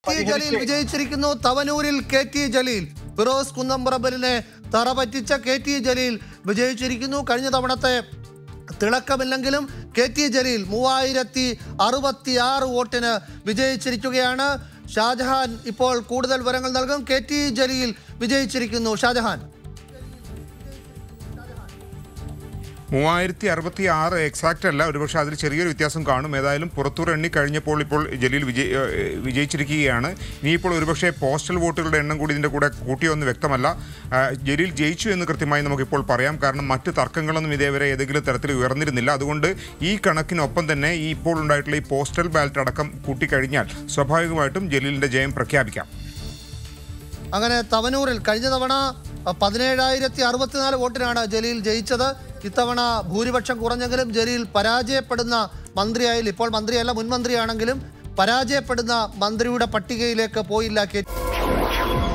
T Jaleel പരിഹരിച്ച് വിജയിച്ചിരിക്കുന്നു തവനൂരിൽ കെ ടി ജലീൽ ഫിറോസ് കുന്നംപറമ്പലിനെ തറ പറ്റിച്ച കെ ടി ജലീൽ വിജയിച്ചിരിക്കുന്നു കഴിഞ്ഞ തവണത്തെ തിളക്കമില്ലെങ്കിലും കെ ടി ജലീൽ മൂവായിരത്തി അറുപത്തി ആറ് വോട്ടിന് വിജയിച്ചിരിക്കുകയാണ് ഷാജഹാൻ ഇപ്പോൾ കൂടുതൽ വിവരങ്ങൾ നൽകും കെ ടി ജലീൽ വിജയിച്ചിരിക്കുന്നു ഷാജഹാൻ മൂവായിരത്തി അറുപത്തി ആറ് എക്സാക്റ്റ് അല്ല ഒരുപക്ഷെ അതിൽ ചെറിയൊരു വ്യത്യാസം കാണും ഏതായാലും പുറത്തൂർ എണ്ണി കഴിഞ്ഞപ്പോൾ ഇപ്പോൾ ജലീൽ വിജയി ഏഹ് വിജയിച്ചിരിക്കുകയാണ് ഇനിയിപ്പോൾ ഒരുപക്ഷെ പോസ്റ്റൽ വോട്ടുകളുടെ എണ്ണം കൂടി ഇതിൻ്റെ കൂടെ കൂട്ടിയൊന്നും വ്യക്തമല്ല ആ, ജലീൽ ജയിച്ചു എന്ന് കൃത്യമായി നമുക്കിപ്പോൾ പറയാം കാരണം മറ്റ് തർക്കങ്ങളൊന്നും ഇതേവരെ ഏതെങ്കിലും തരത്തിൽ ഉയർന്നിരുന്നില്ല അതുകൊണ്ട് ഈ കണക്കിനൊപ്പം തന്നെ ഈ ഇപ്പോൾ ഉണ്ടായിട്ടുള്ള ഈ പോസ്റ്റൽ ബാലറ്റ് അടക്കം കൂട്ടിക്കഴിഞ്ഞാൽ സ്വാഭാവികമായിട്ടും ജലീലിൻ്റെ ജയം പ്രഖ്യാപിക്കാം അങ്ങനെ തവനൂരിൽ കഴിഞ്ഞ തവണ പതിനേഴായിരത്തി അറുപത്തിനാല് വോട്ടിനാണ് ജലീൽ ജയിച്ചത് ഇത്തവണ ഭൂരിപക്ഷം കുറഞ്ഞെങ്കിലും ജലീൽ പരാജയപ്പെടുന്ന മന്ത്രിയായാലും ഇപ്പോൾ മന്ത്രിയല്ല മുൻ മന്ത്രിയാണെങ്കിലും പരാജയപ്പെടുന്ന മന്ത്രിയുടെ പട്ടികയിലേക്ക് പോയില്ല കെ